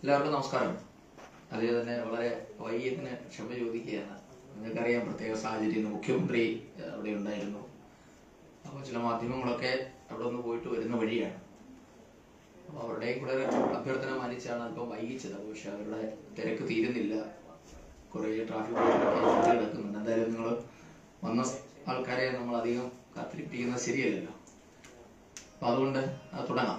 എല്ലാവർക്കും നമസ്കാരം അതേ തന്നെ വളരെ വൈകിയതിന് ക്ഷമ ചോദിക്കുകയാണ് നിങ്ങൾക്കറിയാം പ്രത്യേക സാഹചര്യം ഇന്ന് മുഖ്യമന്ത്രി ഏഹ്, അവിടെ ഉണ്ടായിരുന്നു അപ്പോൾ ചില മാധ്യമങ്ങളൊക്കെ അവിടെ ഒന്ന് പോയിട്ട് വരുന്ന വഴിയാണ് അപ്പോൾ അവരുടെ കൂടെ അഭ്യർത്ഥന മാനിച്ചാണ് അല്പം വൈകിച്ചത് പക്ഷെ അവരുടെ തിരക്ക് തീരുന്നില്ല കുറേ ട്രാഫിക് പോലീസൊക്കെ കിടക്കുന്നുണ്ട് എന്തായാലും നിങ്ങൾ വന്ന ആൾക്കാരെ നമ്മൾ അധികം കാത്തിരിപ്പിക്കുന്നത് ശരിയല്ലല്ലോ അപ്പൊ അതുകൊണ്ട് അത് തുടങ്ങാം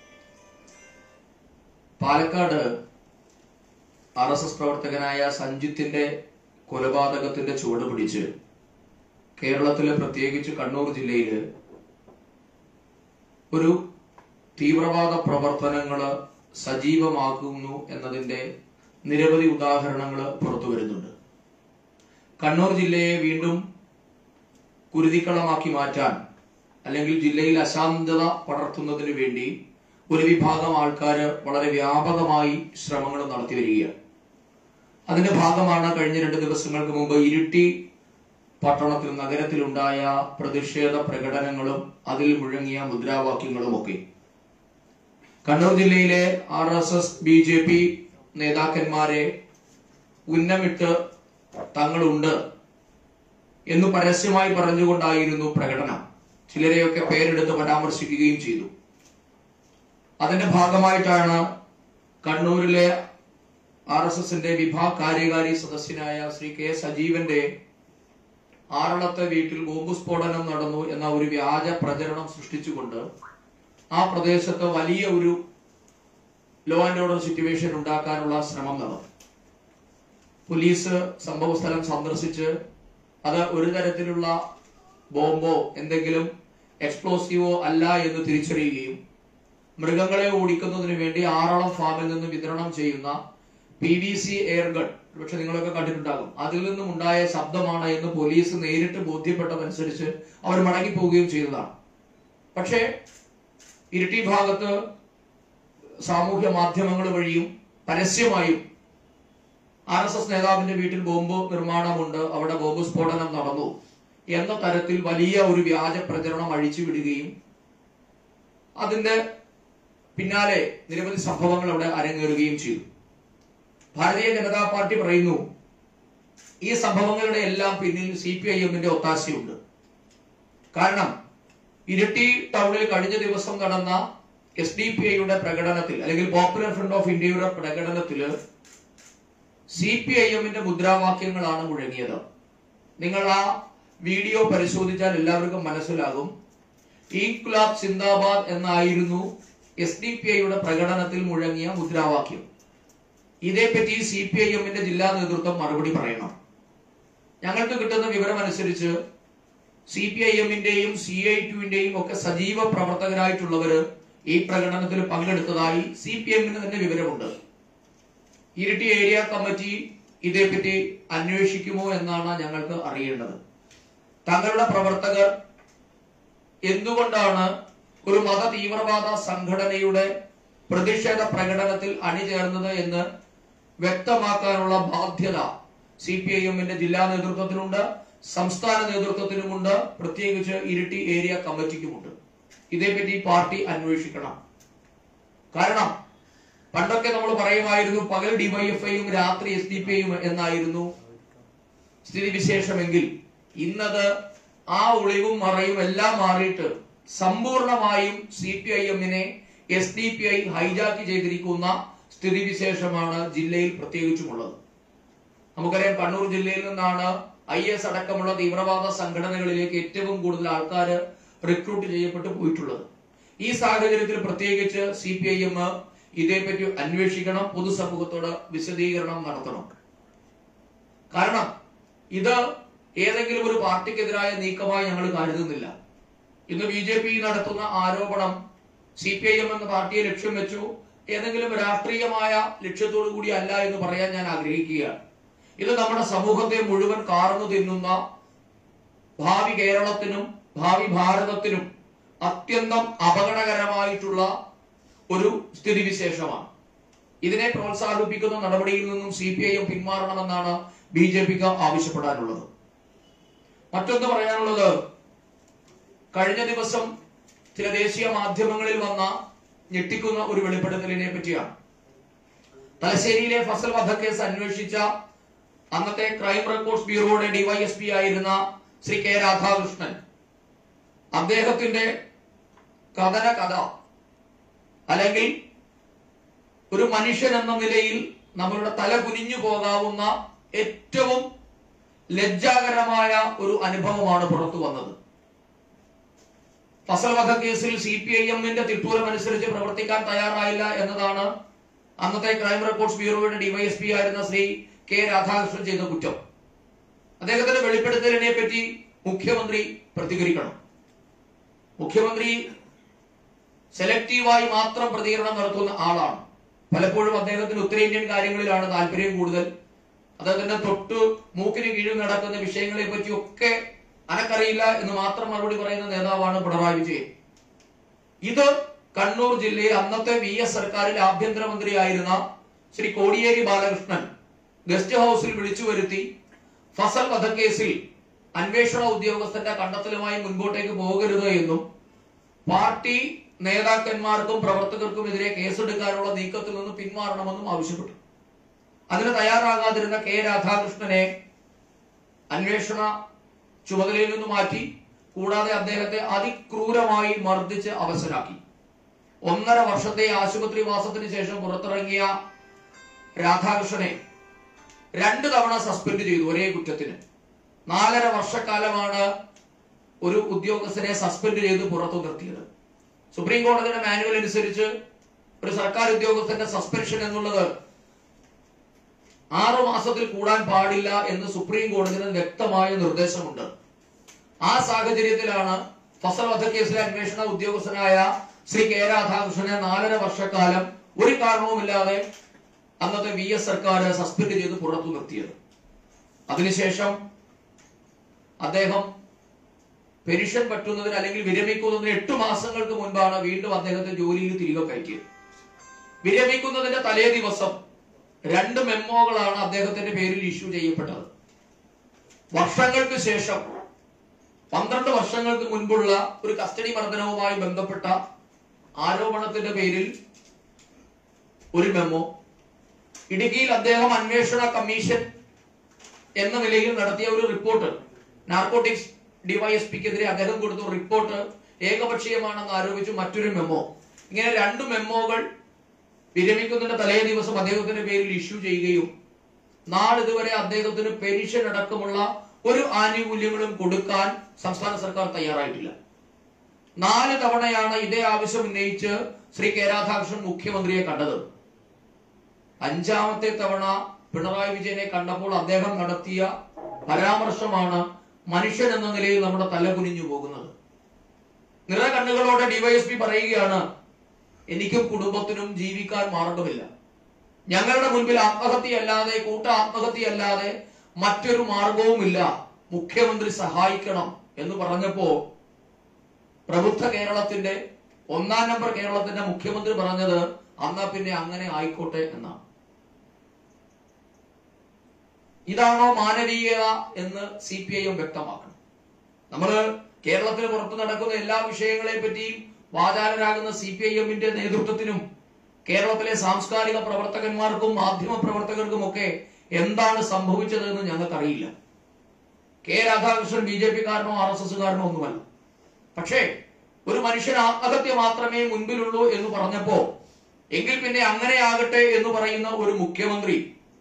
പാലക്കാട് ആർ എസ് എസ് പ്രവർത്തകനായ സഞ്ജിത്തിന്റെ കൊലപാതകത്തിന്റെ ചുവട് പിടിച്ച് കേരളത്തിലെ പ്രത്യേകിച്ച് കണ്ണൂർ ജില്ലയിൽ ഒരു തീവ്രവാദ പ്രവർത്തനങ്ങള് സജീവമാക്കുന്നു എന്നതിന്റെ നിരവധി ഉദാഹരണങ്ങൾ പുറത്തു വരുന്നുണ്ട് കണ്ണൂർ ജില്ലയെ വീണ്ടും കുരുതിക്കളമാക്കി മാറ്റാൻ അല്ലെങ്കിൽ ജില്ലയിൽ അശാന്തത പടർത്തുന്നതിന് വേണ്ടി ഒരു വിഭാഗം ആൾക്കാർ വളരെ വ്യാപകമായി ശ്രമങ്ങൾ നടത്തി വരികയാണ് അതിന്റെ ഭാഗമാണ് കഴിഞ്ഞ രണ്ട് ദിവസങ്ങൾക്ക് മുമ്പ് ഇരിട്ടി പട്ടണത്തിൽ നഗരത്തിലുണ്ടായ പ്രതിഷേധ പ്രകടനങ്ങളും അതിൽ മുഴങ്ങിയ മുദ്രാവാക്യങ്ങളും ഒക്കെ കണ്ണൂർ ജില്ലയിലെ R S S B J P നേതാക്കന്മാരെ ഉന്നമിട്ട് തങ്ങളുണ്ട് എന്ന് പരസ്യമായി പറഞ്ഞുകൊണ്ടായിരുന്നു പ്രകടനം ചിലരെയൊക്കെ പേരെടുത്ത് പരാമർശിക്കുകയും ചെയ്തു അതിന്റെ ഭാഗമായിട്ടാണ് കണ്ണൂരിലെ ആർ എസ് എസിന്റെ വിഭാഗ് കാര്യകാരി സദസ്യനായ ശ്രീ കെ സജീവന്റെ ആറളത്തെ വീട്ടിൽ ബോംബ് സ്ഫോടനം നടന്നു എന്ന ഒരു വ്യാജ പ്രചരണം സൃഷ്ടിച്ചുകൊണ്ട് ആ പ്രദേശത്ത് വലിയ ഒരു ലോ ആൻഡ് ഓർഡർ സിറ്റുവേഷൻ ഉണ്ടാക്കാനുള്ള ശ്രമം നടന്നു പോലീസ് സംഭവ സ്ഥലം സന്ദർശിച്ച് അത് ഒരു തരത്തിലുള്ള ബോംബോ എന്തെങ്കിലും എക്സ്പ്ലോസീവോ അല്ല എന്ന് തിരിച്ചറിയുകയും മൃഗങ്ങളെ ഓടിക്കുന്നതിന് വേണ്ടി ആറളം ഫാമിൽ നിന്ന് വിതരണം ചെയ്യുന്ന പി വി സി എയർഗൺ പക്ഷെ നിങ്ങളൊക്കെ കണ്ടിട്ടുണ്ടാകും അതിൽ നിന്നും ഉണ്ടായ ശബ്ദമാണ് എന്ന് പോലീസ് നേരിട്ട് ബോധ്യപ്പെട്ടതനുസരിച്ച് അവർ മടങ്ങി പോവുകയും ചെയ്തതാണ് പക്ഷേ ഇരിട്ടി ഭാഗത്ത് സാമൂഹ്യ മാധ്യമങ്ങൾ വഴിയും പരസ്യമായും ആർ എസ് എസ് നേതാവിന്റെ വീട്ടിൽ ബോംബ് നിർമ്മാണമുണ്ട് അവിടെ ബോംബ് സ്ഫോടനം നടന്നു എന്ന തരത്തിൽ വലിയ ഒരു വ്യാജ പ്രചരണം അഴിച്ചു വിടുകയും അതിന്റെ പിന്നാലെ നിരവധി സംഭവങ്ങൾ അവിടെ അരങ്ങേറുകയും ചെയ്തു ഭാരതീയ ജനതാ പാർട്ടി പറയുന്നു ഈ സംഭവങ്ങളുടെ എല്ലാം പിന്നിൽ സി പി ഐ എമ്മിന്റെ ഒത്താശയുണ്ട് കാരണം ഇരിട്ടി ടൗണിൽ കഴിഞ്ഞ ദിവസം നടന്ന എസ് ഡി പി ഐയുടെ പ്രകടനത്തിൽ അല്ലെങ്കിൽ പോപ്പുലർ ഫ്രണ്ട് ഓഫ് ഇന്ത്യയുടെ പ്രകടനത്തില് സി പി ഐ എമ്മിന്റെ മുദ്രാവാക്യങ്ങളാണ് മുഴങ്ങിയത് നിങ്ങൾ ആ വീഡിയോ പരിശോധിച്ചാൽ എല്ലാവർക്കും മനസ്സിലാകും ഈക്ലാബ് സിന്ദാബാദ് എന്നായിരുന്നു എസ് ഡി പി ഐയുടെ പ്രകടനത്തിൽ മുഴങ്ങിയ മുദ്രാവാക്യം ഇതേപ്പറ്റി സി പി ഐ എമ്മിന്റെ ജില്ലാ നേതൃത്വം മറുപടി പറയണം ഞങ്ങൾക്ക് കിട്ടുന്ന വിവരം അനുസരിച്ച് സി പി ഐ എമ്മിന്റെയും സി ഐ ടുവിന്റെയും ഒക്കെ സജീവ പ്രവർത്തകരായിട്ടുള്ളവര് ഈ പ്രകടനത്തിൽ പങ്കെടുത്തതായി സി പി എമ്മിന് തന്നെ വിവരമുണ്ട് ഇരിട്ടി ഏരിയ കമ്മിറ്റി ഇതേപ്പറ്റി അന്വേഷിക്കുമോ എന്നാണ് ഞങ്ങൾക്ക് അറിയേണ്ടത് തങ്ങളുടെ പ്രവർത്തകർ എന്തുകൊണ്ടാണ് ഒരു മത തീവ്രവാദ സംഘടനയുടെ പ്രതിഷേധ പ്രകടനത്തിൽ അണിചേർന്നത് എന്ന് വ്യക്തമാക്കാനുള്ള ബാധ്യത സി പി ഐ എമ്മിന്റെ ജില്ലാ നേതൃത്വത്തിനുണ്ട് സംസ്ഥാന നേതൃത്വത്തിനുമുണ്ട് പ്രത്യേകിച്ച് ഇരിട്ടി ഏരിയ കമ്മിറ്റിക്കുമുണ്ട് ഇതേപ്പറ്റി പാർട്ടി അന്വേഷിക്കണം കാരണം പണ്ടൊക്കെ നമ്മൾ പറയുമായിരുന്നു പകൽ ഡിവൈഎഫ്ഐയും രാത്രി എസ് ഡി പി ഐയും എന്നായിരുന്നു സ്ഥിതിവിശേഷമെങ്കിൽ ഇന്നത് ആ ഒളിവും മറയും എല്ലാം മാറിയിട്ട് സമ്പൂർണമായും സി പി ഐ എമ്മിനെ S D P I hijack ചെയ്തിരിക്കുന്ന സ്ഥിതിവിശേഷമാണ് ജില്ലയിൽ പ്രത്യേകിച്ചുമുള്ളത് നമുക്കറിയാം കണ്ണൂർ ജില്ലയിൽ നിന്നാണ് ഐ എസ് അടക്കമുള്ള തീവ്രവാദ സംഘടനകളിലേക്ക് ഏറ്റവും കൂടുതൽ ആൾക്കാർ റിക്രൂട്ട് ചെയ്യപ്പെട്ടു പോയിട്ടുള്ളത് ഈ സാഹചര്യത്തിൽ പ്രത്യേകിച്ച് സി പി ഐ എം ഇതേപ്പറ്റി അന്വേഷിക്കണം പൊതുസമൂഹത്തോട് വിശദീകരണം നടത്തണം കാരണം ഇത് ഏതെങ്കിലും ഒരു പാർട്ടിക്കെതിരായ നീക്കമായി ഞങ്ങൾ കരുതുന്നില്ല ഇന്ന് ബി ജെ പി നടത്തുന്ന ആരോപണം സി പി ഐ എം എന്ന പാർട്ടിയെ ലക്ഷ്യം വെച്ചു ഏതെങ്കിലും രാഷ്ട്രീയമായ ലക്ഷ്യത്തോടു കൂടി അല്ല എന്ന് പറയാൻ ഞാൻ ആഗ്രഹിക്കുകയാണ് ഇത് നമ്മുടെ സമൂഹത്തെ മുഴുവൻ കാർന്നു തിന്നുന്ന ഭാവി കേരളത്തിനും ഭാവി ഭാരതത്തിനും അത്യന്തം അപകടകരമായിട്ടുള്ള ഒരു സ്ഥിതിവിശേഷമാണ് ഇതിനെ പ്രോത്സാഹിപ്പിക്കുന്ന നടപടിയിൽ നിന്നും സി പി ഐ എം പിന്മാറണമെന്നാണ് ബി ജെ പിക്ക് ആവശ്യപ്പെടാനുള്ളത് മറ്റൊന്ന് പറയാനുള്ളത് കഴിഞ്ഞ ദിവസം ചില ദേശീയ മാധ്യമങ്ങളിൽ വന്ന ഞെട്ടിക്കുന്ന ഒരു വെളിപ്പെടുത്തലിനെ പറ്റിയാണ് തലശ്ശേരിയിലെ ഫസൽ വധക്കേസ് അന്വേഷിച്ച അന്നത്തെ ക്രൈം റെക്കോർഡ്സ് ബ്യൂറോയുടെ ഡിവൈഎസ്പി ആയിരുന്ന ശ്രീ കെ രാധാകൃഷ്ണൻ അദ്ദേഹത്തിന്റെ കഥന കഥ അല്ലെങ്കിൽ ഒരു മനുഷ്യൻ എന്ന നിലയിൽ നമ്മളുടെ തല കുനിഞ്ഞു പോകാവുന്ന ഏറ്റവും ലജ്ജാകരമായ ഒരു അനുഭവമാണ് പുറത്തു വന്നത് ഫസൽ വധക്കേസിൽ സി പി ഐ എമ്മിന്റെ തിട്ടൂരം അനുസരിച്ച് പ്രവർത്തിക്കാൻ തയ്യാറായില്ല എന്നതാണ് അന്നത്തെ ക്രൈം റെക്കോർഡ്സ് ബ്യൂറോയുടെ ഡിവൈഎസ്പി ആയിരുന്ന ശ്രീ കെ രാധാകൃഷ്ണൻ ചെയ്ത കുറ്റം അദ്ദേഹത്തിന്റെ വെളിപ്പെടുത്തലിനെ പറ്റി മുഖ്യമന്ത്രി പ്രതികരിക്കണം മുഖ്യമന്ത്രി സെലക്റ്റീവായി മാത്രം പ്രതികരണം നടത്തുന്ന ആളാണ് പലപ്പോഴും അദ്ദേഹത്തിന് ഉത്തരേന്ത്യൻ കാര്യങ്ങളിലാണ് താല്പര്യം കൂടുതൽ അദ്ദേഹത്തിന്റെ തൊട്ട് മൂക്കിന് കീഴിൽ നടക്കുന്ന വിഷയങ്ങളെ പറ്റിയൊക്കെ അനക്കറിയില്ല എന്ന് മാത്രം മറുപടി പറയുന്ന നേതാവാണ് പിണറായി വിജയൻ ഇത് കണ്ണൂർ ജില്ലയിൽ അന്നത്തെ വി എസ് സർക്കാരിൽ ആഭ്യന്തരമന്ത്രിയായിരുന്ന ശ്രീ കോടിയേരി ബാലകൃഷ്ണൻ ഗസ്റ്റ് ഹൗസിൽ വിളിച്ചു വരുത്തി ഫസൽ വധക്കേസിൽ അന്വേഷണ ഉദ്യോഗസ്ഥന്റെ കണ്ടെത്തലുമായി മുൻപോട്ടേക്ക് പോകരുത് എന്നും പാർട്ടി നേതാക്കന്മാർക്കും പ്രവർത്തകർക്കുമെതിരെ കേസെടുക്കാനുള്ള നീക്കത്തിൽ നിന്ന് പിന്മാറണമെന്നും ആവശ്യപ്പെട്ടു അതിന് തയ്യാറാകാതിരുന്ന കെ രാധാകൃഷ്ണനെ അന്വേഷണ ചുമതലയിൽ നിന്ന് മാറ്റി കൂടാതെ അദ്ദേഹത്തെ അതിക്രൂരമായി മർദ്ദിച്ച് അവസരാക്കി ഒന്നര വർഷത്തെ ആശുപത്രി വാസത്തിന് ശേഷം പുറത്തിറങ്ങിയ രാധാകൃഷ്ണനെ രണ്ട് തവണ സസ്പെൻഡ് ചെയ്തു ഒരേ കുറ്റത്തിന് നാലര വർഷക്കാലമാണ് ഒരു ഉദ്യോഗസ്ഥനെ സസ്പെൻഡ് ചെയ്ത് പുറത്തു നിർത്തിയത് സുപ്രീം കോടതിയുടെ മാനുവൽ അനുസരിച്ച് ഒരു സർക്കാർ ഉദ്യോഗസ്ഥന്റെ സസ്പെൻഷൻ എന്നുള്ളത് ആറു മാസത്തിൽ കൂടാൻ പാടില്ല എന്ന് സുപ്രീം കോടതിയുടെ വ്യക്തമായ നിർദ്ദേശമുണ്ട് ആ സാഹചര്യത്തിലാണ് ഫസൽ വധക്കേസിലെ അന്വേഷണ ഉദ്യോഗസ്ഥനായ ശ്രീ കെ രാധാകൃഷ്ണനെ നാലര വർഷക്കാലം ഒരു കാരണവുമില്ലാതെ അന്നത്തെ വി എസ് സർക്കാർ സസ്പെൻഡ് ചെയ്ത് പുറത്തു നിർത്തിയത് അതിനുശേഷം അദ്ദേഹം പെൻഷൻ പറ്റുന്നതിന് അല്ലെങ്കിൽ വിരമിക്കുന്നതിന് എട്ട് മാസങ്ങൾക്ക് മുൻപാണ് വീണ്ടും അദ്ദേഹത്തെ ജോലിയിൽ തിരികെ കയറ്റിയത് വിരമിക്കുന്നതിന്റെ തലേ ദിവസം രണ്ട് മെമ്മോകളാണ് അദ്ദേഹത്തിന്റെ പേരിൽ ഇഷ്യൂ ചെയ്യപ്പെട്ടത് വർഷങ്ങൾക്ക് ശേഷം പന്ത്രണ്ട് വർഷങ്ങൾക്ക് മുൻപുള്ള ഒരു കസ്റ്റഡി മർദ്ദനവുമായി ബന്ധപ്പെട്ട ആരോപണത്തിന്റെ പേരിൽ ഒരു മെമ്മോ ഇടുക്കിയിൽ അദ്ദേഹം അന്വേഷണ കമ്മീഷൻ എന്ന നിലയിൽ നടത്തിയ ഒരു റിപ്പോർട്ട് നാർക്കോട്ടിക്സ് ഡിവൈഎസ്പിക്കെതിരെ അദ്ദേഹം കൊടുത്ത റിപ്പോർട്ട് ഏകപക്ഷീയമാണെന്ന് ആരോപിച്ച് മറ്റൊരു മെമ്മോ ഇങ്ങനെ രണ്ട് മെമ്മോകൾ വിരമിക്കുന്നതിന്റെ തലേ ദിവസം അദ്ദേഹത്തിന്റെ പേരിൽ ഇഷ്യൂ ചെയ്യുകയും നാളിതുവരെ അദ്ദേഹത്തിന് പെൻഷൻ അടക്കമുള്ള ഒരു ആനുകൂല്യങ്ങളും കൊടുക്കാൻ സംസ്ഥാന സർക്കാർ തയ്യാറായിട്ടില്ല നാല് തവണയാണ് ഇതേ ആവശ്യം ഉന്നയിച്ച് ശ്രീ കെ രാധാകൃഷ്ണൻ മുഖ്യമന്ത്രിയെ കണ്ടത് അഞ്ചാമത്തെ തവണ പിണറായി വിജയനെ കണ്ടപ്പോൾ അദ്ദേഹം നടത്തിയ പരാമർശമാണ് മനുഷ്യൻ എന്ന നിലയിൽ നമ്മുടെ തല കുനിഞ്ഞു പോകുന്നത് നിറ കണ്ണുകളോടെ ഡിവൈഎസ്പി പറയുകയാണ് എനിക്കും കുടുംബത്തിനും ജീവിക്കാൻ മാർഗമില്ല ഞങ്ങളുടെ മുൻപിൽ ആത്മഹത്യയല്ലാതെ കൂട്ട ആത്മഹത്യയല്ലാതെ മറ്റൊരു മാർഗവുമില്ല മുഖ്യമന്ത്രി സഹായിക്കണം എന്ന് പറഞ്ഞപ്പോ പ്രബുദ്ധ കേരളത്തിന്റെ ഒന്നാം നമ്പർ കേരളത്തിന്റെ മുഖ്യമന്ത്രി പറഞ്ഞത് അന്നാ പിന്നെ അങ്ങനെ ആയിക്കോട്ടെ എന്നാണ് ഇതാണോ മാനവീയത എന്ന് സി പി ഐ എം വ്യക്തമാക്കണം നമ്മള് കേരളത്തിന് പുറത്ത് നടക്കുന്ന എല്ലാ വിഷയങ്ങളെ പറ്റിയും വാചാലരാകുന്ന സി പി ഐ എമ്മിന്റെ നേതൃത്വത്തിനും കേരളത്തിലെ സാംസ്കാരിക പ്രവർത്തകന്മാർക്കും മാധ്യമ പ്രവർത്തകർക്കും ഒക്കെ എന്താണ് സംഭവിച്ചതെന്ന് ഞങ്ങൾക്കറിയില്ല കെ രാധാകൃഷ്ണൻ ബി ജെ പിക്കാരനോ ആർ എസ് എസ്സുകാരനോ ഒന്നുമല്ല പക്ഷേ ഒരു മനുഷ്യൻ ആത്മഹത്യ മാത്രമേ മുൻപിലുള്ളൂ എന്ന് പറഞ്ഞപ്പോ എങ്കിൽ പിന്നെ അങ്ങനെയാകട്ടെ എന്ന് പറയുന്ന ഒരു മുഖ്യമന്ത്രി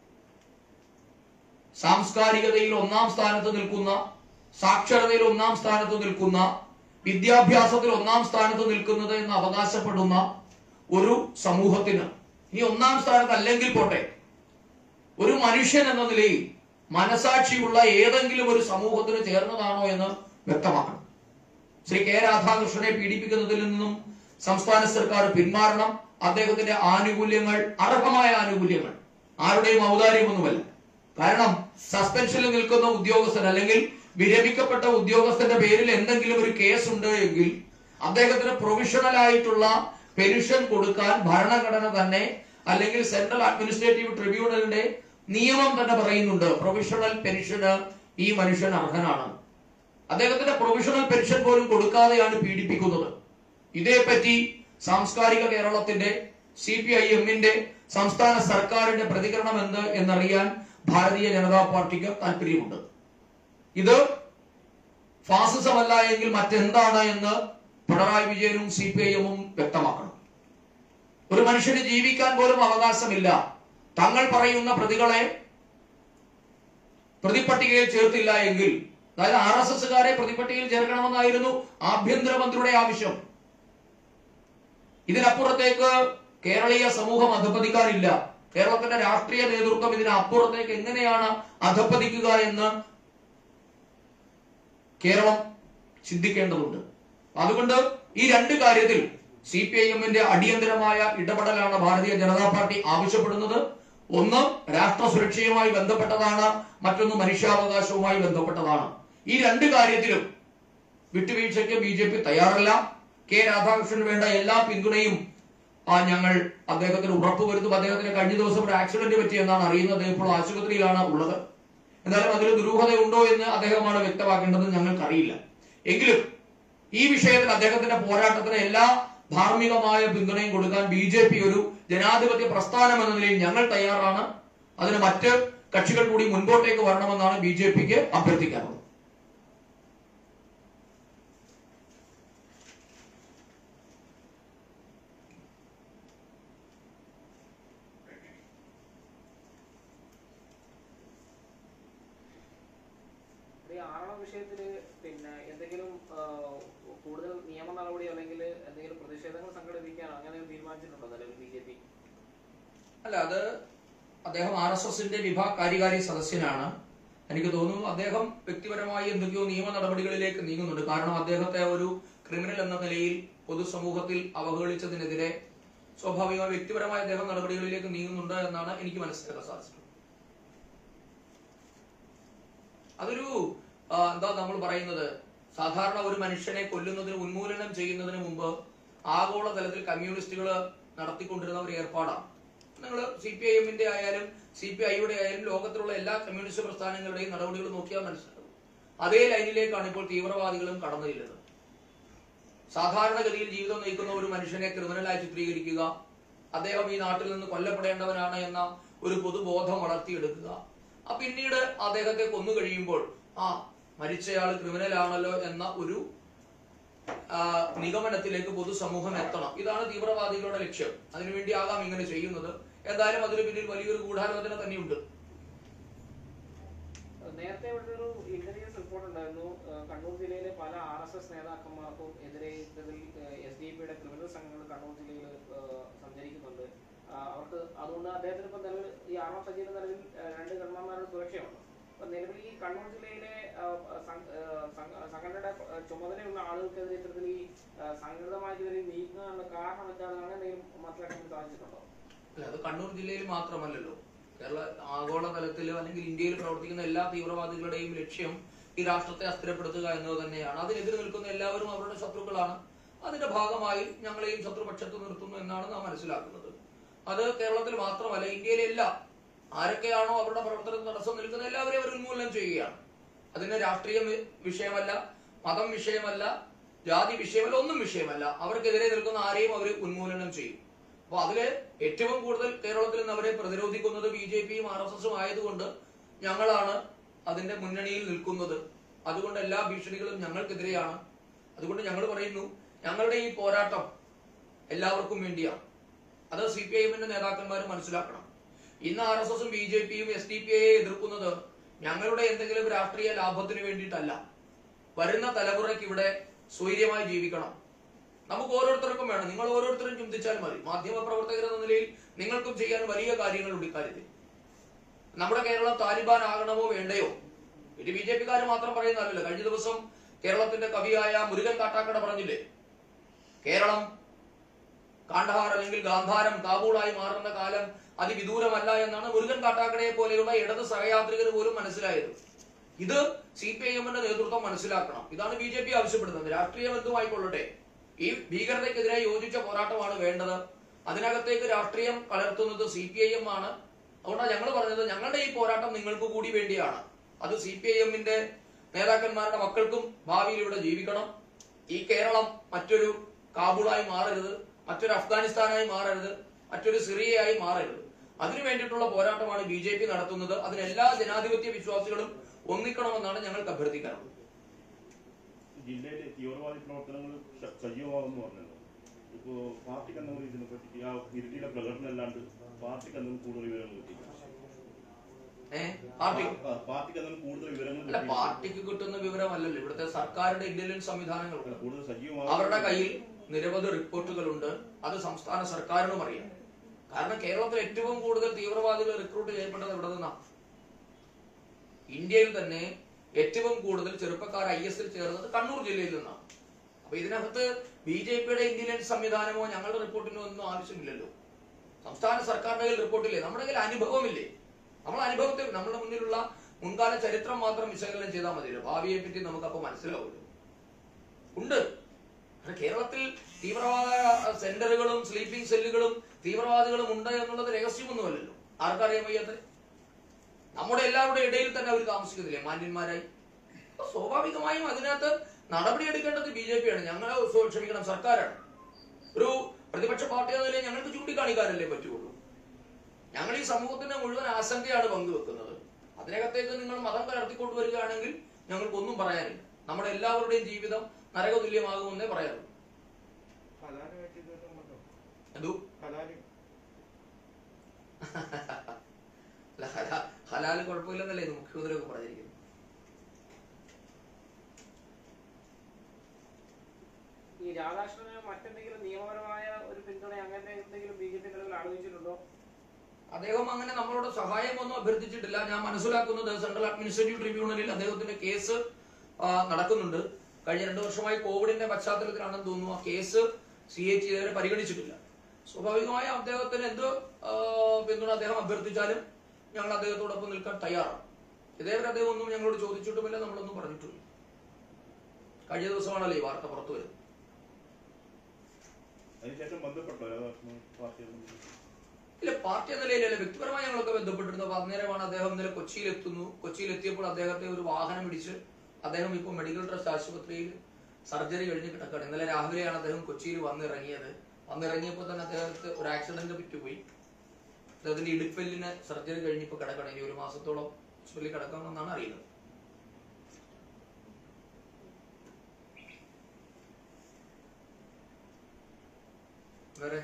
സാംസ്കാരികതയിൽ ഒന്നാം സ്ഥാനത്ത് നിൽക്കുന്ന സാക്ഷരതയിൽ ഒന്നാം സ്ഥാനത്ത് നിൽക്കുന്ന വിദ്യാഭ്യാസത്തിൽ ഒന്നാം സ്ഥാനത്ത് നിൽക്കുന്നത് എന്ന് അവകാശപ്പെടുന്ന ഒരു സമൂഹത്തിന് ഈ ഒന്നാം സ്ഥാനത്ത് അല്ലെങ്കിൽ പോട്ടെ ഒരു മനുഷ്യൻ എന്ന നിലയിൽ മനസാക്ഷിയുള്ള ഏതെങ്കിലും ഒരു സമൂഹത്തിന് ചേർന്നതാണോ എന്ന് വ്യക്തമാക്കണം ശ്രീ കെ രാധാകൃഷ്ണനെ പീഡിപ്പിക്കുന്നതിൽ നിന്നും സംസ്ഥാന സർക്കാർ പിന്മാറണം അദ്ദേഹത്തിന്റെ ആനുകൂല്യങ്ങൾ അർഹമായ ആനുകൂല്യങ്ങൾ ആരുടെയും ഔദാര്യമൊന്നുമല്ല കാരണം സസ്പെൻഷനിൽ നിൽക്കുന്ന ഉദ്യോഗസ്ഥൻ അല്ലെങ്കിൽ വിരമിക്കപ്പെട്ട ഉദ്യോഗസ്ഥന്റെ പേരിൽ എന്തെങ്കിലും ഒരു കേസ് ഉണ്ട് എങ്കിൽ അദ്ദേഹത്തിന് പ്രൊവിഷണൽ ആയിട്ടുള്ള പെൻഷൻ കൊടുക്കാൻ ഭരണഘടന തന്നെ അല്ലെങ്കിൽ സെൻട്രൽ അഡ്മിനിസ്ട്രേറ്റീവ് ട്രിബ്യൂണലിന്റെ നിയമം തന്നെ പറയുന്നുണ്ട് പ്രൊവിഷണൽ പെൻഷന് ഈ മനുഷ്യൻ അർഹനാണ് അദ്ദേഹത്തിന്റെ പ്രൊവിഷണൽ പെൻഷൻ പോലും കൊടുക്കാതെയാണ് പീഡിപ്പിക്കുന്നത് ഇതേപ്പറ്റി സാംസ്കാരിക കേരളത്തിന്റെ സി പി ഐ എമ്മിന്റെ സംസ്ഥാന സർക്കാരിന്റെ പ്രതികരണം എന്ത് എന്നറിയാൻ ഭാരതീയ ജനതാ പാർട്ടിക്ക് താല്പര്യമുണ്ട് ഇത് ഫാസിസമല്ല എങ്കിൽ മറ്റെന്താണ് എന്ന് പിണറായി വിജയനും സി പി ഐ എമ്മും വ്യക്തമാക്കണം ഒരു മനുഷ്യന് ജീവിക്കാൻ പോലും അവകാശമില്ല തങ്ങൾ പറയുന്ന പ്രതികളെ പ്രതിപട്ടികയിൽ ചേർത്തില്ല എങ്കിൽ അതായത് ആർ എസ് എസുകാരെ പ്രതിപട്ടികയിൽ ചേർക്കണമെന്നായിരുന്നു ആഭ്യന്തരമന്ത്രിയുടെ ആവശ്യം ഇതിനപ്പുറത്തേക്ക് കേരളീയ സമൂഹം അധപ്പതിക്കാനില്ല കേരളത്തിന്റെ രാഷ്ട്രീയ നേതൃത്വം ഇതിനപ്പുറത്തേക്ക് എങ്ങനെയാണ് അധപ്പതിക്കുക എന്ന് കേരളം ചിന്തിക്കേണ്ടതുണ്ട് അതുകൊണ്ട് ഈ രണ്ട് കാര്യത്തിൽ സി പി ഐ എമ്മിന്റെ അടിയന്തരമായ ഇടപെടലാണ് ഭാരതീയ ജനതാ പാർട്ടി ആവശ്യപ്പെടുന്നത് ഒന്ന് രാഷ്ട്ര സുരക്ഷയുമായി ബന്ധപ്പെട്ടതാണ് മറ്റൊന്ന് മനുഷ്യാവകാശവുമായി ബന്ധപ്പെട്ടതാണ് ഈ രണ്ട് കാര്യത്തിലും വിട്ടുവീഴ്ചയ്ക്ക് ബി ജെ പി തയ്യാറല്ല കെ രാധാകൃഷ്ണന് വേണ്ട എല്ലാ പിന്തുണയും ആ ഞങ്ങൾ അദ്ദേഹത്തിന് ഉറപ്പുവരുത്തും അദ്ദേഹത്തിന് കഴിഞ്ഞ ദിവസം ഒരു ആക്സിഡന്റ് പറ്റി എന്നാണ് അറിയുന്നത് ഇപ്പോൾ ആശുപത്രിയിലാണ് ഉള്ളത് എന്നാലും അതിൽ ദുരൂഹതയുണ്ടോ എന്ന് അദ്ദേഹമാണ് വ്യക്തമാക്കേണ്ടത് ഞങ്ങൾക്കറിയില്ല എങ്കിലും ഈ വിഷയത്തിൽ അദ്ദേഹത്തിന്റെ പോരാട്ടത്തിന് എല്ലാ ധാർമ്മികമായ പിന്തുണയും കൊടുക്കാൻ ബി ജെ പി ഒരു ജനാധിപത്യ പ്രസ്ഥാനം എന്ന നിലയിൽ ഞങ്ങൾ തയ്യാറാണ് അതിന് മറ്റ് കക്ഷികൾ കൂടി മുൻപോട്ടേക്ക് വരണമെന്നാണ് ബി ജെ പിക്ക് അഭ്യർത്ഥിക്കാറുള്ളത് ഈ ആറള വിഷയത്തില് പിന്നെ എന്തെങ്കിലും ആ, കൂടുതൽ നിയമ നടപടി അല്ലെങ്കിൽ എന്തെങ്കിലും പ്രതിഷേധങ്ങൾ സംഘടിപ്പിക്കാൻ അങ്ങനെ തീരുമാനിച്ചിട്ടുണ്ടോ നിലവിൽ ബി ജെ പി അല്ല അത് അദ്ദേഹം ആർ എസ് എസിന്റെ വിഭാഗ കാര്യകാരി സദസ്യനാണ് എനിക്ക് തോന്നുന്നു അദ്ദേഹം വ്യക്തിപരമായി എന്തൊക്കെയോ നിയമ നടപടികളിലേക്ക് നീങ്ങുന്നുണ്ട് കാരണം അദ്ദേഹത്തെ ഒരു ക്രിമിനൽ എന്ന നിലയിൽ പൊതുസമൂഹത്തിൽ അവഹേളിച്ചതിനെതിരെ സ്വാഭാവികമായി വ്യക്തിപരമായ അദ്ദേഹം നടപടികളിലേക്ക് നീങ്ങുന്നുണ്ട് എന്നാണ് എനിക്ക് മനസ്സിലാക്കാൻ സാധിച്ചിട്ടുള്ളത് അതൊരു ആ, എന്താ നമ്മൾ പറയുന്നത് സാധാരണ ഒരു മനുഷ്യനെ കൊല്ലുന്നതിന് ഉന്മൂലനം ചെയ്യുന്നതിന് മുമ്പ് ആഗോള തലത്തിൽ കമ്മ്യൂണിസ്റ്റുകൾ നടത്തിക്കൊണ്ടിരുന്ന ഒരു ഏർപ്പാടാണ് നിങ്ങൾ സി പി ഐ എമ്മിന്റെ ആയാലും സി പി ഐയുടെ ആയാലും ലോകത്തിലുള്ള എല്ലാ കമ്മ്യൂണിസ്റ്റ് പ്രസ്ഥാനങ്ങളുടെയും നടപടികൾ നോക്കിയാൽ മനസ്സിലാവും അതേ ലൈനിലേക്കാണ് ഇപ്പോൾ തീവ്രവാദികളും കടന്നു ചെല്ലുന്നത് സാധാരണഗതിയിൽ ജീവിതം നയിക്കുന്ന ഒരു മനുഷ്യനെ ക്രിമിനലായി ചിത്രീകരിക്കുക അദ്ദേഹം ഈ നാട്ടിൽ നിന്ന് കൊല്ലപ്പെടേണ്ടവനാണ് എന്ന ഒരു പൊതുബോധം വളർത്തിയെടുക്കുക ആ പിന്നീട് അദ്ദേഹത്തെ കൊന്നു കഴിയുമ്പോൾ ആ മരിച്ചയാൾ ക്രിമിനൽ ആണല്ലോ എന്ന ഒരു ആ, നിഗമനത്തിലേക്ക് പൊതുസമൂഹം എത്തണം ഇതാണ് തീവ്രവാദികളുടെ ലക്ഷ്യം അതിനുവേണ്ടി ആകാം ഇങ്ങനെ ചെയ്യുന്നത് എന്തായാലും അതിന് പിന്നിൽ വലിയൊരു ഗൂഢാലോചന തന്നെയുണ്ട് നേരത്തെ ഇവിടെ ഒരു ഇന്റലിജൻസ് റിപ്പോർട്ട് ഉണ്ടായിരുന്നു ആ, കണ്ണൂർ ജില്ലയിലെ പല ആർ എസ് എസ് നേതാക്കന്മാർക്കും എതിരെ ഇതിൽ എസ് ഡി പിയുടെ ക്രിമിനൽ സംഘങ്ങൾ കണ്ണൂർ ജില്ലയിൽ ആ, സഞ്ചരിക്കുന്നുണ്ട് ആ, അവർക്ക് അതുകൊണ്ട് അദ്ദേഹത്തിന് ഇപ്പം നിലവിൽ ഈ ആറാം സജീവ നിലവിൽ ആ, രണ്ട് ഗൺമാന്മാരുടെ സുരക്ഷയുണ്ട് അപ്പൊ നിലവിൽ ഈ കണ്ണൂർ ജില്ലയിലെ ആ, സം- ആ, സംഘ- സംഘടനയുടെ ആ, ചുമതലയുള്ള ആളുകൾക്കെതിരെ ഇത്തരത്തിൽ ഈ ആ, സംഘടിതമായി ഇവരെ നീങ്ങാനുള്ള കാരണം എന്താണ് അങ്ങനെ എന്തെങ്കിലും മനസ്സിലാക്കാൻ സാധിച്ചിട്ടുണ്ടോ അല്ല അത് കണ്ണൂർ ജില്ലയിൽ മാത്രമല്ലല്ലോ കേരള ആഗോള തലത്തിൽ അല്ലെങ്കിൽ ഇന്ത്യയിൽ പ്രവർത്തിക്കുന്ന എല്ലാ തീവ്രവാദികളുടെയും ലക്ഷ്യം ഈ രാഷ്ട്രത്തെ അസ്ഥിരപ്പെടുത്തുക എന്നത് തന്നെയാണ് അതിനെതിരെ നിൽക്കുന്ന എല്ലാവരും അവരുടെ ശത്രുക്കളാണ് അതിന്റെ ഭാഗമായി ഞങ്ങളെയും ശത്രുപക്ഷത്ത് നിർത്തുന്നു എന്നാണ് നാം മനസ്സിലാക്കുന്നത് അത് കേരളത്തിൽ മാത്രമല്ല ഇന്ത്യയിലെ എല്ലാ ആരൊക്കെയാണോ അവരുടെ പ്രവർത്തനത്തിന് തടസ്സം നിൽക്കുന്ന എല്ലാവരെയും അവർ ഉന്മൂലനം ചെയ്യുകയാണ് അതിന് രാഷ്ട്രീയം വി- വിഷയമല്ല മതം വിഷയമല്ല ജാതി വിഷയമല്ല ഒന്നും വിഷയമല്ല അവർക്കെതിരെ നിൽക്കുന്ന ആരെയും അവർ ഉന്മൂലനം ചെയ്യും അപ്പൊ അതില് ഏറ്റവും കൂടുതൽ കേരളത്തിൽ നിന്ന് അവരെ പ്രതിരോധിക്കുന്നത് ബി ജെ പിയും ആർ എസ് എസും ആയതുകൊണ്ട് ഞങ്ങളാണ് അതിന്റെ മുന്നണിയിൽ നിൽക്കുന്നത് അതുകൊണ്ട് എല്ലാ ഭീഷണികളും ഞങ്ങൾക്കെതിരെയാണ് അതുകൊണ്ട് ഞങ്ങൾ പറയുന്നു ഞങ്ങളുടെ ഈ പോരാട്ടം എല്ലാവർക്കും വേണ്ടിയാണ് അത് സി പി ഐ എമ്മിന്റെ നേതാക്കന്മാർ മനസ്സിലാക്കണം ഇന്ന് ആർ എസ് എസും ബി ജെ പിയും എസ് ഡി പി ഐയെ എതിർക്കുന്നത് ഞങ്ങളുടെ എന്തെങ്കിലും രാഷ്ട്രീയ ലാഭത്തിന് വേണ്ടിയിട്ടല്ല വരുന്ന തലമുറയ്ക്ക് ഇവിടെ സ്വൈര്യമായി ജീവിക്കണം നമുക്ക് ഓരോരുത്തർക്കും വേണം നിങ്ങൾ ഓരോരുത്തരും ചിന്തിച്ചാൽ മതി മാധ്യമ പ്രവർത്തകർ എന്ന നിലയിൽ നിങ്ങൾക്കും ചെയ്യാൻ വലിയ കാര്യങ്ങളുണ്ട് ഇക്കാര്യത്തിൽ നമ്മുടെ കേരളം താലിബാൻ ആകണമോ വേണ്ടയോ ഇത് ബി ജെ പിക്കാർ മാത്രം പറയുന്നതല്ലല്ലോ കഴിഞ്ഞ ദിവസം കേരളത്തിന്റെ കവിയായ മുരുകൻ കാട്ടാക്കട പറഞ്ഞില്ലേ കേരളം കാണ്ഡഹാർ അല്ലെങ്കിൽ ഗാന്ധാരം കാബൂളായി മാറുന്ന കാലം അതിവിദൂരമല്ല എന്നാണ് മുരുകൻ കാട്ടാക്കടയെ പോലെയുള്ള ഇടത് സഹയാത്രികർ പോലും മനസ്സിലായത് ഇത് സി പി ഐ എമ്മിന്റെ നേതൃത്വം മനസ്സിലാക്കണം ഇതാണ് ബി ജെ പി ആവശ്യപ്പെടുന്നത് രാഷ്ട്രീയം എന്തുമായിക്കൊള്ളട്ടെ ഈ ഭീകരതയ്ക്കെതിരെ യോജിച്ച പോരാട്ടമാണ് വേണ്ടത് അതിനകത്തേക്ക് രാഷ്ട്രീയം കലർത്തുന്നത് സി പി ഐ എം ആണ് അതുകൊണ്ടാണ് ഞങ്ങൾ പറഞ്ഞത് ഞങ്ങളുടെ ഈ പോരാട്ടം നിങ്ങൾക്ക് കൂടി വേണ്ടിയാണ് അത് സി പി ഐ എമ്മിന്റെ നേതാക്കന്മാരുടെ മക്കൾക്കും ഭാവിയിൽ ഇവിടെ ജീവിക്കണം ഈ കേരളം മറ്റൊരു കാബൂളായി മാറരുത് മറ്റൊരു അഫ്ഗാനിസ്ഥാനായി മാറരുത് മറ്റൊരു സിറിയയായി മാറരുത് അതിനു വേണ്ടിയിട്ടുള്ള പോരാട്ടമാണ് ബി ജെ പി നടത്തുന്നത് അതിന് എല്ലാ ജനാധിപത്യ വിശ്വാസികളും ഒന്നിക്കണമെന്നാണ് ഞങ്ങൾക്ക് അഭ്യർത്ഥിക്കാറുള്ളത് ജില്ലയിലെ തീവ്രവാദി പ്രവർത്തനങ്ങൾ സ- സജീവമാകുമെന്ന് പറഞ്ഞല്ലോ ഇപ്പോ പാർട്ടിക്ക് എന്തെങ്കിലും ഇതിനെ പറ്റി ആ ഇരിട്ടിയിലെ പ്രകടനം അല്ലാണ്ട് പാർട്ടിക്ക് എന്തെങ്കിലും കൂടുതൽ വിവരങ്ങൾ കിട്ടി ഏഹ് പാർട്ടി ആ, പാർട്ടിക്ക് എന്തെങ്കിലും കൂടുതൽ വിവരങ്ങൾ അല്ല കിട്ടി പാർട്ടിക്ക് കിട്ടുന്ന വിവരമല്ലല്ലോ ഇവിടുത്തെ സർക്കാരുടെ ഇന്റലിജൻസ് സംവിധാനങ്ങളുണ്ട് കൂടുതൽ അവരുടെ സജീവമാകും കയ്യിൽ നിരവധി റിപ്പോർട്ടുകളുണ്ട് അത് സംസ്ഥാന സർക്കാരിനും അറിയാം കാരണം കേരളത്തിൽ ഏറ്റവും കൂടുതൽ തീവ്രവാദികൾ റിക്രൂട്ട് ചെയ്യപ്പെട്ടത് ഇവിടെ നിന്നാണ് ഇന്ത്യയിൽ തന്നെ ഏറ്റവും കൂടുതൽ ചെറുപ്പക്കാർ ഐ എസിൽ ചേർന്നത് കണ്ണൂർ ജില്ലയിൽ നിന്നാണ് അപ്പൊ ഇതിനകത്ത് ബി ജെ പിയുടെ ഇന്റലിജൻസ് സംവിധാനമോ ഞങ്ങളുടെ റിപ്പോർട്ടിനോ ഒന്നും ആവശ്യമില്ലല്ലോ സംസ്ഥാന സർക്കാരിന്റെ കയ്യിൽ റിപ്പോർട്ടില്ലേ നമ്മുടെ കയ്യിൽ അനുഭവമില്ലേ നമ്മൾ അനുഭവത്തെ നമ്മുടെ മുന്നിലുള്ള മുൻകാല ചരിത്രം മാത്രം വിശകലനം ചെയ്താൽ മതിയല്ലോ ഭാവിയെ പറ്റി നമുക്കപ്പോ മനസ്സിലാവുമല്ലോ ഉണ്ട് കാരണം കേരളത്തിൽ തീവ്രവാദ സെന്ററുകളും സ്ലീപ്പിംഗ് സെല്ലുകളും തീവ്രവാദികളും ഉണ്ട് എന്നുള്ളത് രഹസ്യമൊന്നുമല്ലല്ലോ ആർക്കറിയാൻ വയ്യാത്ത നമ്മുടെ എല്ലാവരുടെ ഇടയിൽ തന്നെ അവർ താമസിക്കുന്നില്ലേ മാന്യന്മാരായി അപ്പൊ സ്വാഭാവികമായും അതിനകത്ത് നടപടി എടുക്കേണ്ടത് ബി ജെ പി ആണ് ഞങ്ങൾ ക്ഷമിക്കണം സർക്കാരാണ് ഒരു പ്രതിപക്ഷ പാർട്ടി എന്ന നിലയിൽ ഞങ്ങൾക്ക് ചൂണ്ടിക്കാണിക്കാനല്ലേ പറ്റുള്ളൂ ഞങ്ങൾ ഈ സമൂഹത്തിന്റെ മുഴുവൻ ആശങ്കയാണ് പങ്കുവെക്കുന്നത് അതിനകത്തേക്ക് നിങ്ങൾ മതം കലർത്തിക്കൊണ്ട് വരികയാണെങ്കിൽ ഞങ്ങൾക്കൊന്നും പറയാനില്ല നമ്മുടെ എല്ലാവരുടെയും ജീവിതം നരകതുല്യമാകുമെന്നേ പറയാറുള്ളൂ ഹലാലുമായിട്ട് ഇതുവരെ ഉണ്ടോ? എന്തോ ഹലാല് അല്ല ഹലാ ഹലാല് കുഴപ്പമില്ലെന്നല്ലേ ഇത് മുഖ്യമന്ത്രിയൊക്കെ പറഞ്ഞിരിക്കുന്നത് ഈ രാധാകൃഷ്ണന് മറ്റെന്തെങ്കിലും നിയമപരമായ ഒരു പിന്തുണ അങ്ങനത്തെ എന്തെങ്കിലും ബി ജെ പി നിലവിൽ ആലോചിച്ചിട്ടുണ്ടോ അദ്ദേഹം അങ്ങനെ നമ്മളോട് സഹായമൊന്നും അഭ്യർത്ഥിച്ചിട്ടില്ല ഞാൻ മനസ്സിലാക്കുന്നത് സെൻട്രൽ അഡ്മിനിസ്ട്രേറ്റീവ് ട്രിബ്യൂണലിൽ അദ്ദേഹത്തിന്റെ കേസ് ആ, നടക്കുന്നുണ്ട് കഴിഞ്ഞ രണ്ടു വർഷമായി കോവിഡിന്റെ പശ്ചാത്തലത്തിലാണെന്ന് തോന്നുന്നു ആ കേസ് സി എച്ച് ഇതുവരെ പരിഗണിച്ചിട്ടില്ല സ്വാഭാവികമായും അദ്ദേഹത്തിന് എന്ത് ആ, പിന്തുണ അദ്ദേഹം അഭ്യർത്ഥിച്ചാലും ഞങ്ങൾ അദ്ദേഹത്തോടൊപ്പം നിൽക്കാൻ തയ്യാറാണ് ഇതേവരെ അദ്ദേഹം ഒന്നും ഞങ്ങളോട് ചോദിച്ചിട്ടുമില്ല നമ്മളൊന്നും പറഞ്ഞിട്ടുമില്ല കഴിഞ്ഞ ദിവസമാണല്ലോ ഈ വാർത്ത പുറത്തു വരുന്നത് അതിനുശേഷം ബന്ധപ്പെട്ടോ രാധാകൃഷ്ണൻ പാർട്ടി ഇല്ല പാർട്ടി എന്ന നിലയിലല്ല വ്യക്തിപരമായി ഞങ്ങളൊക്കെ ബന്ധപ്പെട്ടിരുന്നു അപ്പൊ അന്നേരമാണ് അദ്ദേഹം ഇന്നലെ കൊച്ചിയിൽ എത്തുന്നു കൊച്ചിയിൽ എത്തിയപ്പോൾ അദ്ദേഹത്തെ ഒരു വാഹനം ഇടിച്ച് അദ്ദേഹം ഇപ്പോൾ മെഡിക്കൽ ട്രസ്റ്റ് ആശുപത്രിയിൽ സർജറി കഴിഞ്ഞ് കിടക്കുകയാണ് ഇന്നലെ രാവിലെയാണ് അദ്ദേഹം കൊച്ചിയിൽ വന്നിറങ്ങിയത് വന്നിറങ്ങിയപ്പോൾ തന്നെ അദ്ദേഹത്തെ ഒരു ആക്സിഡന്റ് പറ്റുപോയി അദ്ദേഹത്തിന്റെ ഇടുപ്പെല്ലിന് സർജറി കഴിഞ്ഞിപ്പോൾ കിടക്കണം ഇനി ഒരു മാസത്തോളം ഹോസ്പിറ്റലിൽ കിടക്കണമെന്നാണ് അറിയുന്നത് വേറെ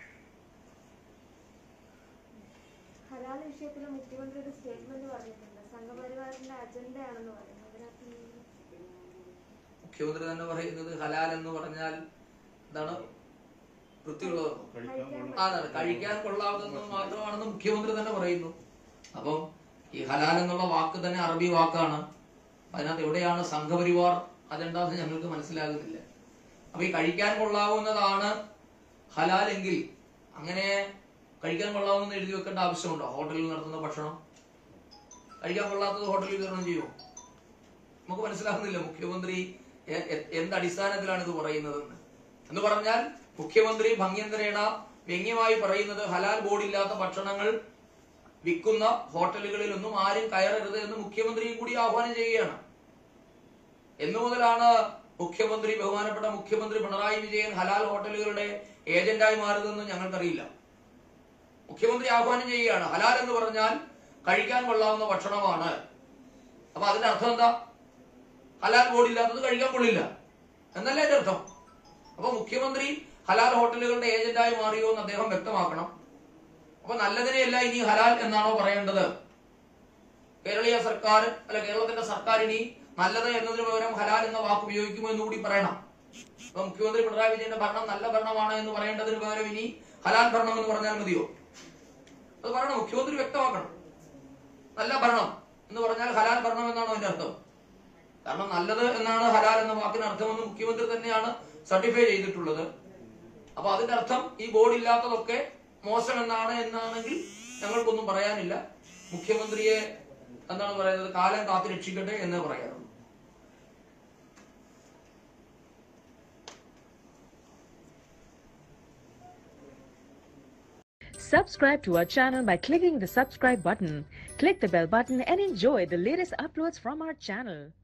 ഹലാൽ വിഷയത്തിൽ മുഖ്യമന്ത്രി ഒരു സ്റ്റേറ്റ്മെന്റ് പറഞ്ഞിട്ടുണ്ട് സംഘപരിവാറിന്റെ അജണ്ടയാണെന്ന് പറയുന്നു അതിനകത്ത് എന്തെങ്കിലും മുഖ്യമന്ത്രി തന്നെ പറയുന്നത് ഹലാൽ എന്ന് പറഞ്ഞാൽ എന്താണ് വൃത്തിയുള്ളതെന്നോ കഴിക്കാൻ കൊള്ള അതാണ് കഴിക്കാൻ കൊള്ളാവുന്നത് മാത്രമാണെന്ന് മുഖ്യമന്ത്രി തന്നെ പറയുന്നു അപ്പം ഈ ഹലാൽ എന്നുള്ള വാക്ക് തന്നെ അറബി വാക്കാണ് അതിനകത്ത് എവിടെയാണ് സംഘപരിവാർ അജണ്ട എന്ന് ഞങ്ങൾക്ക് മനസ്സിലാകുന്നില്ല അപ്പൊ ഈ കഴിക്കാൻ കൊള്ളാവുന്നതാണ് ഹലാൽ എങ്കിൽ അങ്ങനെ കഴിക്കാൻ കൊള്ളാവുന്ന എഴുതി വെക്കേണ്ട ആവശ്യമുണ്ടോ ഹോട്ടലിൽ നടത്തുന്ന ഭക്ഷണം കഴിക്കാൻ കൊള്ളാത്തത് ഹോട്ടലിൽ വിതരണം ചെയ്യുമോ നമുക്ക് മനസ്സിലാകുന്നില്ല മുഖ്യമന്ത്രി എ- എ- എന്ത് അടിസ്ഥാനത്തിലാണ് ഇത് പറയുന്നതെന്ന് എന്ന് പറഞ്ഞാൽ മുഖ്യമന്ത്രി ഭംഗ്യന്തരേണ വ്യംഗ്യമായി പറയുന്നത് ഹലാൽ ബോർഡില്ലാത്ത ഭക്ഷണങ്ങൾ വിൽക്കുന്ന ഹോട്ടലുകളിലൊന്നും ആരും കയറരുത് എന്ന് മുഖ്യമന്ത്രി കൂടി ആഹ്വാനം ചെയ്യുകയാണ് എന്നു മുതലാണ് മുഖ്യമന്ത്രി ബഹുമാനപ്പെട്ട മുഖ്യമന്ത്രി പിണറായി വിജയൻ ഹലാൽ ഹോട്ടലുകളുടെ ഏജന്റായി മാറുന്നതെന്ന് ഞങ്ങൾക്കറിയില്ല മുഖ്യമന്ത്രി ആഹ്വാനം ചെയ്യുകയാണ് ഹലാൽ എന്ന് പറഞ്ഞാൽ കഴിക്കാൻ കൊള്ളാവുന്ന ഭക്ഷണമാണ് അപ്പൊ അതിന്റെ അർത്ഥം എന്താ ഹലാൽ ബോർഡില്ലാത്തത് കഴിക്കാൻ കൊള്ളില്ല എന്നല്ലേ അതിന്റെ അർത്ഥം അപ്പൊ മുഖ്യമന്ത്രി ഹലാൽ ഹോട്ടലുകളുടെ ഏജന്റായി മാറിയോ എന്ന് അദ്ദേഹം വ്യക്തമാക്കണം അപ്പൊ നല്ലതിനെയല്ല ഇനി ഹലാൽ എന്നാണോ പറയേണ്ടത് കേരളീയ സർക്കാർ അല്ല കേരളത്തിന്റെ സർക്കാർ ഇനി നല്ലത് എന്നതിന് പകരം ഹലാൽ എന്ന വാക്ക് ഉപയോഗിക്കുമോ എന്ന് കൂടി പറയണം അപ്പൊ മുഖ്യമന്ത്രി പിണറായി വിജയന്റെ ഭരണം നല്ല ഭരണമാണ് എന്ന് പറയേണ്ടതിന് പകരം ഇനി ഹലാൽ ഭരണം എന്ന് പറഞ്ഞാൽ മതിയോ അത് പറയണം മുഖ്യമന്ത്രി വ്യക്തമാക്കണം നല്ല ഭരണം എന്ന് പറഞ്ഞാൽ ഹലാൽ ഭരണം എന്നാണ് അതിന്റെ അർത്ഥം കാരണം നല്ലത് എന്നാണ് ഹലാൽ എന്ന വാക്കിന് അർത്ഥമെന്ന് മുഖ്യമന്ത്രി തന്നെയാണ് സർട്ടിഫൈ ചെയ്തിട്ടുള്ളത് അപ്പൊ അതിന്റെ അർത്ഥം ഈ ബോർഡ് ഇല്ലാത്തതൊക്കെ മോശം എന്നാണ് എന്നാണെങ്കിൽ ഞങ്ങൾക്കൊന്നും പറയാനില്ല മുഖ്യമന്ത്രിയെ എന്താണ് പറയുന്നത് കാലം കാത്തു രക്ഷിക്കട്ടെ എന്ന് പറയാറുള്ളൂ Subscribe to our channel by clicking the subscribe button. Click the bell button and enjoy the latest uploads from our channel.